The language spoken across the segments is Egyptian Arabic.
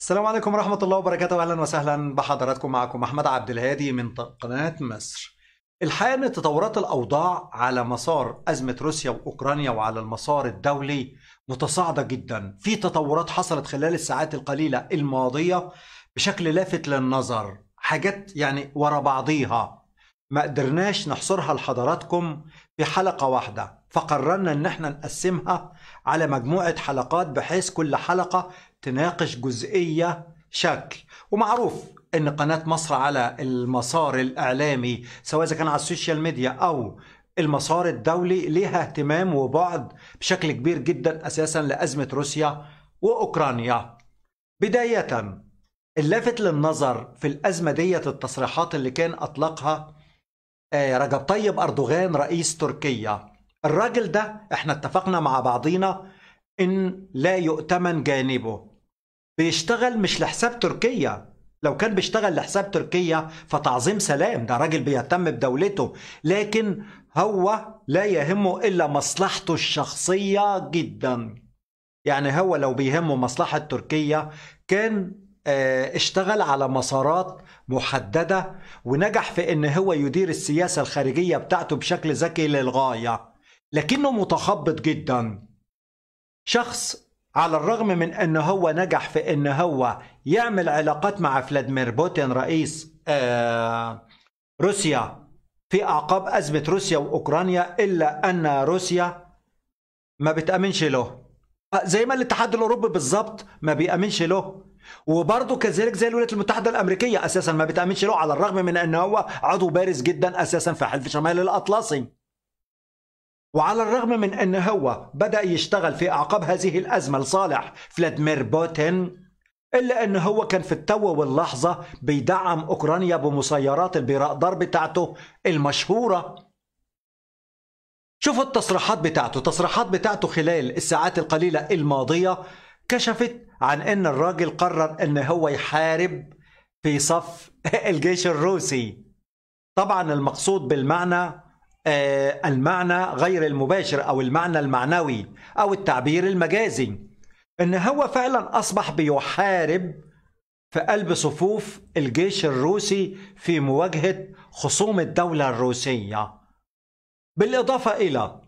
السلام عليكم ورحمة الله وبركاته أهلا وسهلا بحضراتكم معكم أحمد عبد الهادي من قناة مصر الحقيقة أن تطورات الأوضاع على مسار أزمة روسيا وأوكرانيا وعلى المسار الدولي متصاعدة جدا في تطورات حصلت خلال الساعات القليلة الماضية بشكل لافت للنظر حاجات يعني ورا بعضيها ما قدرناش نحصرها لحضراتكم في حلقة واحدة فقررنا ان احنا نقسمها على مجموعة حلقات بحيث كل حلقة تناقش جزئية شكل ومعروف ان قناة مصر على المسار الاعلامي سواء اذا كان على السوشيال ميديا او المسار الدولي ليها اهتمام وبعد بشكل كبير جدا اساسا لازمة روسيا واوكرانيا بداية اللافت للنظر في الازمة ديت التصريحات اللي كان اطلقها آه، رجب طيب اردوغان رئيس تركيا الراجل ده احنا اتفقنا مع بعضينا ان لا يؤتمن جانبه بيشتغل مش لحساب تركيا لو كان بيشتغل لحساب تركيا فتعظيم سلام ده راجل بيهتم بدولته لكن هو لا يهمه الا مصلحته الشخصيه جدا يعني هو لو بيهمه مصلحه تركيا كان آه، اشتغل على مسارات محدده ونجح في ان هو يدير السياسه الخارجيه بتاعته بشكل ذكي للغايه لكنه متخبط جدا شخص على الرغم من ان هو نجح في ان هو يعمل علاقات مع فلاديمير بوتين رئيس آه روسيا في اعقاب ازمه روسيا واوكرانيا الا ان روسيا ما بتامنش له زي ما الاتحاد الاوروبي بالظبط ما بيامنش له وبرضه كذلك زي الولايات المتحده الامريكيه اساسا ما بتامنش له على الرغم من ان هو عضو بارز جدا اساسا في حلف شمال الاطلسي وعلى الرغم من أن هو بدأ يشتغل في أعقاب هذه الأزمة لصالح فلاديمير بوتين إلا أن هو كان في التو واللحظة بيدعم أوكرانيا بمسيرات البيرقدار بتاعته المشهورة شوفوا التصريحات بتاعته التصريحات بتاعته خلال الساعات القليلة الماضية كشفت عن أن الراجل قرر أن هو يحارب في صف الجيش الروسي طبعا المقصود بالمعنى آه، المعنى غير المباشر او المعنى المعنوي او التعبير المجازي ان هو فعلا اصبح بيحارب في قلب صفوف الجيش الروسي في مواجهه خصوم الدوله الروسيه بالاضافه الى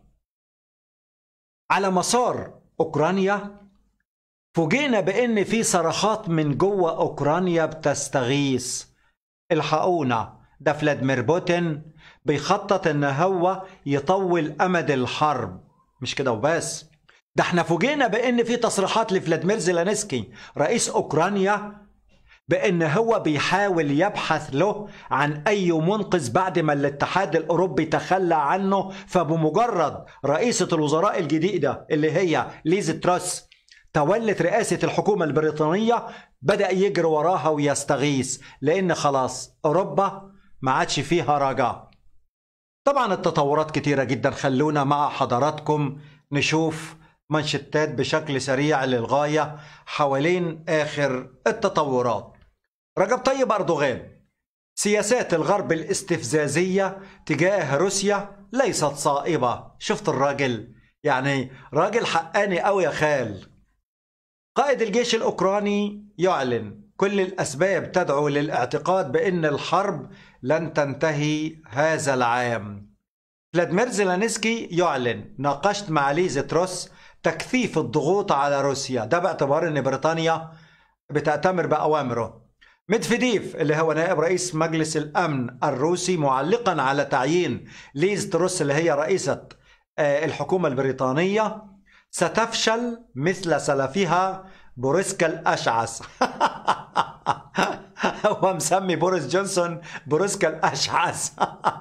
على مسار اوكرانيا فوجئنا بان في صرخات من جوه اوكرانيا بتستغيث الحقونا ده فلاديمير بوتين بيخطط ان هو يطول امد الحرب مش كده وبس ده احنا فوجئنا بان في تصريحات لفلاديمير زيلانسكي رئيس اوكرانيا بان هو بيحاول يبحث له عن اي منقذ بعد ما الاتحاد الاوروبي تخلى عنه فبمجرد رئيسه الوزراء الجديده اللي هي ليز تروس تولت رئاسه الحكومه البريطانيه بدا يجري وراها ويستغيث لان خلاص اوروبا ما عادش فيها رجاء طبعا التطورات كتيرة جدا خلونا مع حضراتكم نشوف منشتات بشكل سريع للغاية حوالين آخر التطورات رجب طيب أردوغان سياسات الغرب الاستفزازية تجاه روسيا ليست صائبة شفت الراجل يعني راجل حقاني أوي يا خال قائد الجيش الأوكراني يعلن كل الأسباب تدعو للاعتقاد بأن الحرب لن تنتهي هذا العام فلاديمير زيلانسكي يعلن ناقشت مع ليز تروس تكثيف الضغوط على روسيا ده باعتبار ان بريطانيا بتأتمر بأوامره ميدفيديف اللي هو نائب رئيس مجلس الأمن الروسي معلقا على تعيين ليز تروس اللي هي رئيسة آه، الحكومة البريطانية ستفشل مثل سلفها بوريسكا الأشعث هو مسمي بوريس جونسون بوريسكا الأشعث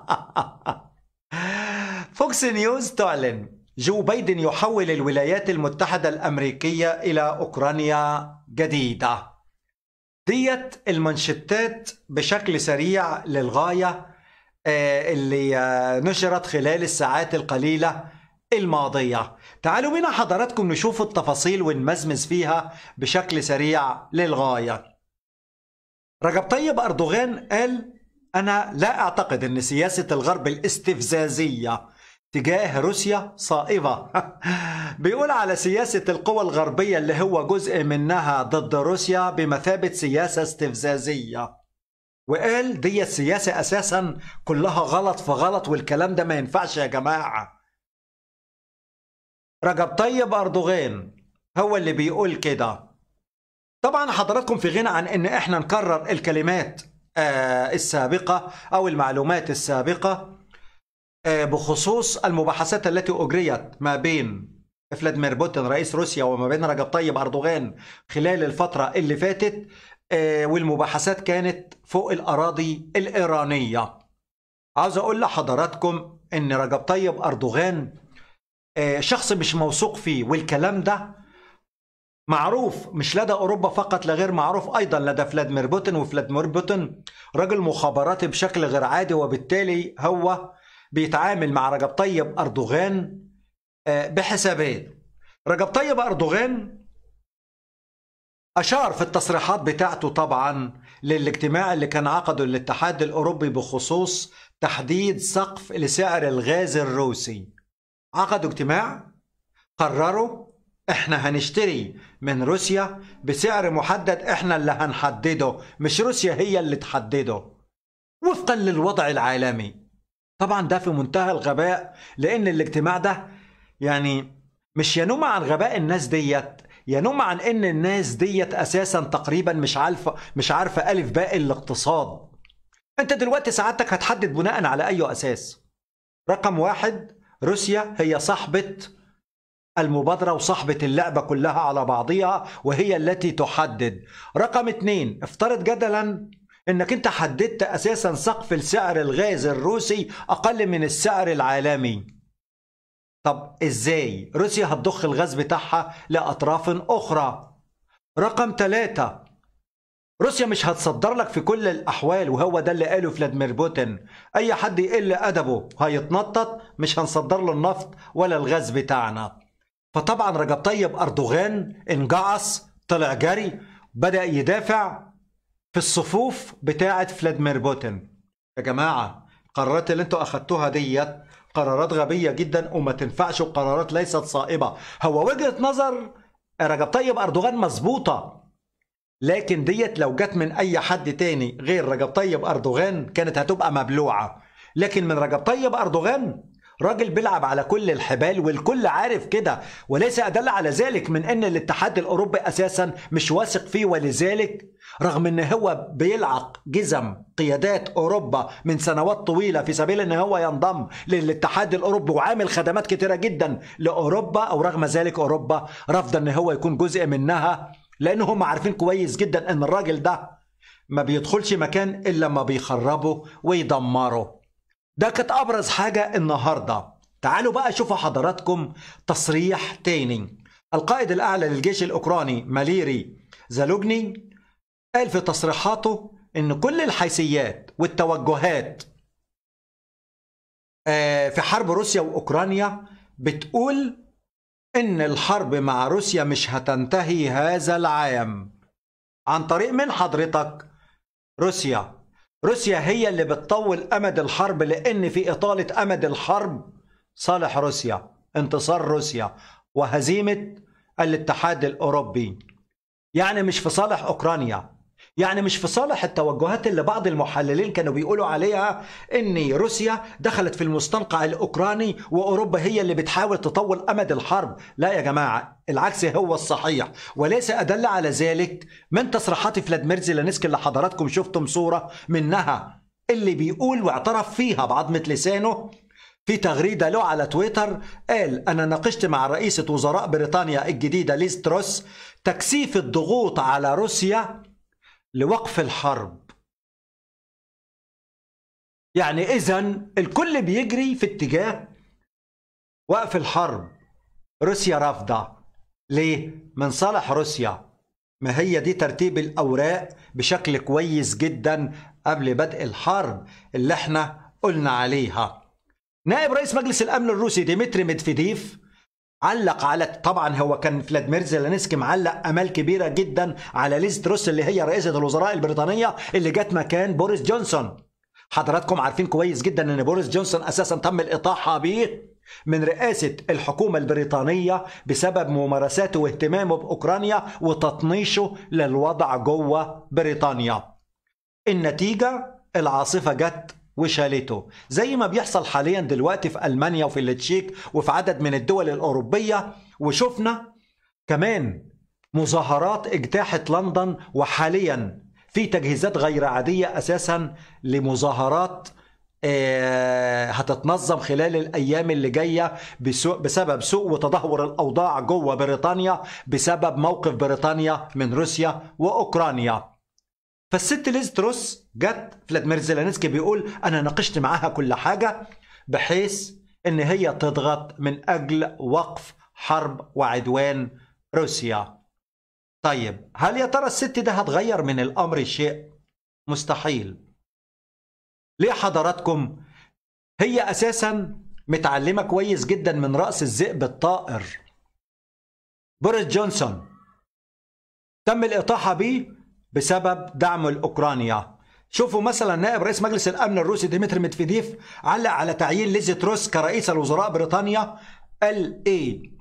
فوكس نيوز تعلن جو بايدن يحول الولايات المتحدة الأمريكية إلى أوكرانيا جديدة ديت المنشتات بشكل سريع للغاية آه، اللي آه، نشرت خلال الساعات القليلة الماضية تعالوا بنا حضراتكم نشوف التفاصيل ونمزمز فيها بشكل سريع للغاية رجب طيب أردوغان قال أنا لا أعتقد أن سياسة الغرب الاستفزازية تجاه روسيا صائبة بيقول على سياسة القوى الغربية اللي هو جزء منها ضد روسيا بمثابة سياسة استفزازية وقال دي السياسة أساسا كلها غلط في غلط والكلام ده ما ينفعش يا جماعة رجب طيب أردوغان هو اللي بيقول كده طبعا حضراتكم في غنى عن ان احنا نكرر الكلمات آه السابقة او المعلومات السابقة آه بخصوص المباحثات التي اجريت ما بين فلاديمير بوتين رئيس روسيا وما بين رجب طيب اردوغان خلال الفترة اللي فاتت آه والمباحثات كانت فوق الاراضي الايرانية عاوز اقول لحضراتكم ان رجب طيب اردوغان شخص مش موثوق فيه والكلام ده معروف مش لدى اوروبا فقط لغير معروف ايضا لدى فلاديمير بوتين وفلاديمير بوتين رجل مخابراتي بشكل غير عادي وبالتالي هو بيتعامل مع رجب طيب اردوغان بحسابات رجب طيب اردوغان اشار في التصريحات بتاعته طبعا للاجتماع اللي كان عقده الاتحاد الاوروبي بخصوص تحديد سقف لسعر الغاز الروسي عقدوا اجتماع قرروا احنا هنشتري من روسيا بسعر محدد احنا اللي هنحدده مش روسيا هي اللي تحدده وفقا للوضع العالمي طبعا ده في منتهى الغباء لان الاجتماع ده يعني مش ينم عن غباء الناس ديت ينم عن ان الناس ديت اساسا تقريبا مش عارفه مش عارفه الف باء الاقتصاد انت دلوقتي سعادتك هتحدد بناء على اي اساس رقم واحد روسيا هي صاحبه المبادرة وصاحبة اللعبة كلها على بعضها وهي التي تحدد رقم اتنين افترض جدلا انك انت حددت اساسا سقف السعر الغاز الروسي اقل من السعر العالمي طب ازاي روسيا هتضخ الغاز بتاعها لاطراف اخرى رقم ثلاثة روسيا مش هتصدر لك في كل الاحوال وهو ده اللي قاله فلاديمير بوتين اي حد يقل ادبه هيتنطط مش هنصدر له النفط ولا الغاز بتاعنا فطبعا رجب طيب اردوغان انجعص طلع جري بدا يدافع في الصفوف بتاعه فلاديمير بوتين يا جماعه القرارات اللي انتوا اخدتوها ديت قرارات غبيه جدا وما تنفعش وقرارات ليست صائبه هو وجهه نظر رجب طيب اردوغان مظبوطه لكن ديت لو جت من اي حد تاني غير رجب طيب اردوغان كانت هتبقى مبلوعه لكن من رجب طيب اردوغان راجل بيلعب على كل الحبال والكل عارف كده وليس أدل على ذلك من أن الاتحاد الأوروبي أساسا مش واثق فيه ولذلك رغم أن هو بيلعق جزم قيادات أوروبا من سنوات طويلة في سبيل أن هو ينضم للاتحاد الأوروبي وعامل خدمات كتيرة جدا لأوروبا أو رغم ذلك أوروبا رفض أن هو يكون جزء منها لأن هم عارفين كويس جدا أن الراجل ده ما بيدخلش مكان إلا ما بيخربه ويدمره ده كانت ابرز حاجه النهارده تعالوا بقى شوفوا حضراتكم تصريح تاني القائد الاعلى للجيش الاوكراني ماليري زالوجني قال في تصريحاته ان كل الحيثيات والتوجهات في حرب روسيا واوكرانيا بتقول ان الحرب مع روسيا مش هتنتهي هذا العام عن طريق من حضرتك روسيا روسيا هي اللي بتطول امد الحرب لان في اطاله امد الحرب صالح روسيا انتصار روسيا وهزيمه الاتحاد الاوروبي يعني مش في صالح اوكرانيا يعني مش في صالح التوجهات اللي بعض المحللين كانوا بيقولوا عليها ان روسيا دخلت في المستنقع الاوكراني واوروبا هي اللي بتحاول تطول امد الحرب لا يا جماعه العكس هو الصحيح وليس ادل على ذلك من تصريحات فلاديمير زيلينسكي اللي حضراتكم شفتم صوره منها اللي بيقول واعترف فيها بعضمه لسانه في تغريده له على تويتر قال انا ناقشت مع رئيسه وزراء بريطانيا الجديده ليز تروس تكثيف الضغوط على روسيا لوقف الحرب يعني اذا الكل بيجري في اتجاه وقف الحرب روسيا رافضه ليه من صالح روسيا ما هي دي ترتيب الاوراق بشكل كويس جدا قبل بدء الحرب اللي احنا قلنا عليها نائب رئيس مجلس الامن الروسي ديمتري ميدفيديف علق على طبعا هو كان فلاديمير زيلينسكي معلق امال كبيره جدا على ليز تروس اللي هي رئيسه الوزراء البريطانيه اللي جت مكان بوريس جونسون حضراتكم عارفين كويس جدا ان بوريس جونسون اساسا تم الاطاحه به من رئاسة الحكومة البريطانية بسبب ممارساته واهتمامه بأوكرانيا وتطنيشه للوضع جوه بريطانيا النتيجة العاصفة جت وشالته زي ما بيحصل حاليا دلوقتي في ألمانيا وفي التشيك وفي عدد من الدول الأوروبية وشفنا كمان مظاهرات اجتاحت لندن وحاليا في تجهيزات غير عادية أساسا لمظاهرات آه، هتتنظم خلال الايام اللي جايه بسبب سوء وتدهور الاوضاع جوه بريطانيا بسبب موقف بريطانيا من روسيا واوكرانيا فالست ليز تروس جت فلاديمير زيلينسكي بيقول انا ناقشت معاها كل حاجه بحيث ان هي تضغط من اجل وقف حرب وعدوان روسيا طيب هل يا ترى الست ده هتغير من الامر شيء مستحيل ليه حضراتكم هي اساسا متعلمه كويس جدا من راس الذئب الطائر بوريس جونسون تم الاطاحه به بسبب دعمه لاوكرانيا شوفوا مثلا نائب رئيس مجلس الامن الروسي ديمتري ميدفيديف علق على تعيين ليزي تروس كرئيس الوزراء بريطانيا قال ايه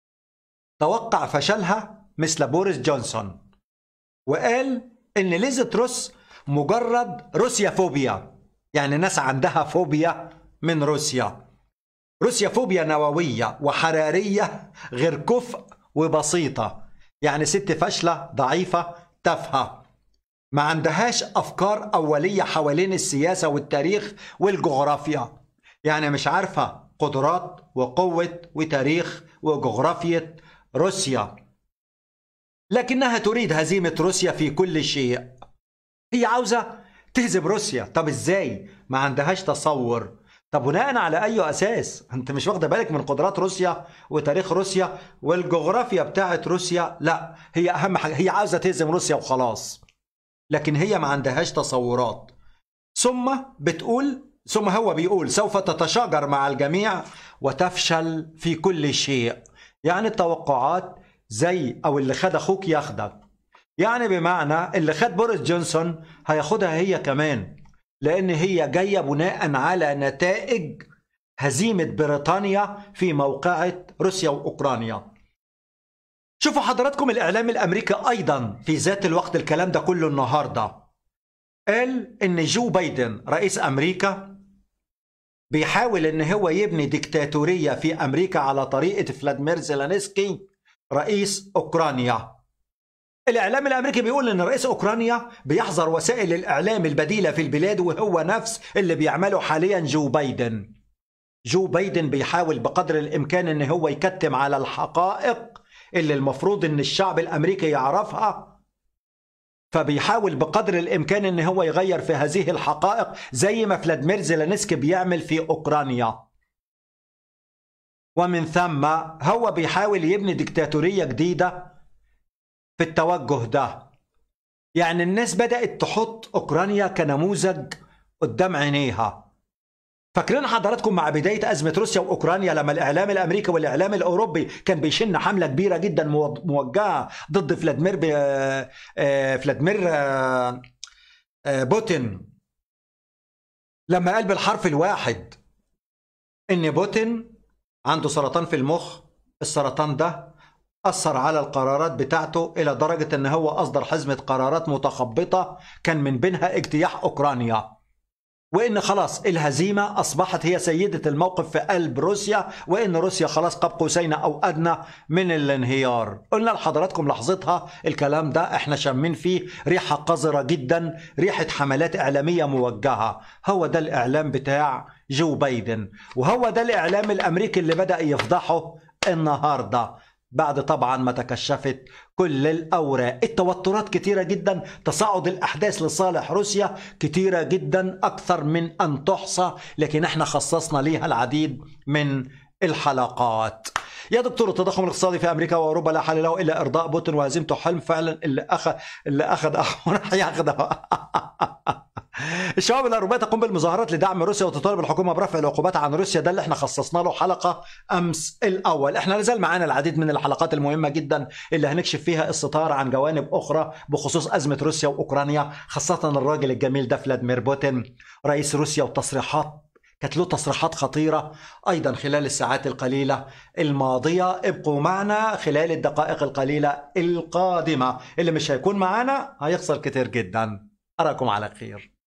توقع فشلها مثل بوريس جونسون وقال ان ليزي تروس مجرد روسيا فوبيا يعني ناس عندها فوبيا من روسيا روسيا فوبيا نووية وحرارية غير كفء وبسيطة يعني ست فاشلة ضعيفة تافهة ما عندهاش أفكار أولية حوالين السياسة والتاريخ والجغرافيا يعني مش عارفة قدرات وقوة وتاريخ وجغرافية روسيا لكنها تريد هزيمة روسيا في كل شيء هي عاوزة تهزم روسيا طب ازاي ما عندهاش تصور طب بناء على اي اساس انت مش واخده بالك من قدرات روسيا وتاريخ روسيا والجغرافيا بتاعه روسيا لا هي اهم حاجه هي عاوزه تهزم روسيا وخلاص لكن هي ما عندهاش تصورات ثم بتقول ثم هو بيقول سوف تتشاجر مع الجميع وتفشل في كل شيء يعني التوقعات زي او اللي خد اخوك ياخدك يعني بمعنى اللي خد بوريس جونسون هياخدها هي كمان لان هي جايه بناء على نتائج هزيمه بريطانيا في موقعه روسيا واوكرانيا شوفوا حضراتكم الاعلام الامريكي ايضا في ذات الوقت الكلام ده كله النهارده قال ان جو بايدن رئيس امريكا بيحاول ان هو يبني ديكتاتوريه في امريكا على طريقه فلاديمير زيلانسكي رئيس اوكرانيا الإعلام الأمريكي بيقول إن رئيس أوكرانيا بيحظر وسائل الإعلام البديلة في البلاد وهو نفس اللي بيعمله حاليا جو بايدن جو بايدن بيحاول بقدر الإمكان إن هو يكتم على الحقائق اللي المفروض إن الشعب الأمريكي يعرفها فبيحاول بقدر الإمكان إن هو يغير في هذه الحقائق زي ما فلاديمير زيلينسكي بيعمل في أوكرانيا ومن ثم هو بيحاول يبني ديكتاتورية جديدة في التوجه ده يعني الناس بدأت تحط أوكرانيا كنموذج قدام عينيها فاكرين حضراتكم مع بداية أزمة روسيا وأوكرانيا لما الإعلام الأمريكي والإعلام الأوروبي كان بيشن حملة كبيرة جدا موجهة ضد فلاديمير ب... آه، فلاديمير آه، آه، بوتين لما قال بالحرف الواحد إن بوتين عنده سرطان في المخ السرطان ده أثر على القرارات بتاعته إلى درجة أن هو أصدر حزمة قرارات متخبطة كان من بينها اجتياح أوكرانيا وإن خلاص الهزيمة أصبحت هي سيدة الموقف في قلب روسيا وإن روسيا خلاص قاب قوسين أو أدنى من الانهيار قلنا لحضراتكم لحظتها الكلام ده احنا شامين فيه ريحة قذرة جدا ريحة حملات إعلامية موجهة هو ده الإعلام بتاع جو بايدن وهو ده الإعلام الأمريكي اللي بدأ يفضحه النهارده بعد طبعا ما تكشفت كل الأوراق التوترات كتيرة جدا تصاعد الأحداث لصالح روسيا كتيرة جدا أكثر من أن تحصى لكن احنا خصصنا ليها العديد من الحلقات يا دكتور التضخم الاقتصادي في امريكا واوروبا لا حل له الا ارضاء بوتين وهزيمته حلم فعلا اللي اخذ اللي اخذ راح ياخذها الشباب الاوروبيه تقوم بالمظاهرات لدعم روسيا وتطالب الحكومه برفع العقوبات عن روسيا ده اللي احنا خصصنا له حلقه امس الاول احنا لازال معانا العديد من الحلقات المهمه جدا اللي هنكشف فيها الستار عن جوانب اخرى بخصوص ازمه روسيا واوكرانيا خاصه الراجل الجميل ده فلاديمير بوتين رئيس روسيا وتصريحات كانت له تصريحات خطيرة أيضا خلال الساعات القليلة الماضية ابقوا معنا خلال الدقائق القليلة القادمة اللي مش هيكون معنا هيخسر كتير جدا أراكم على خير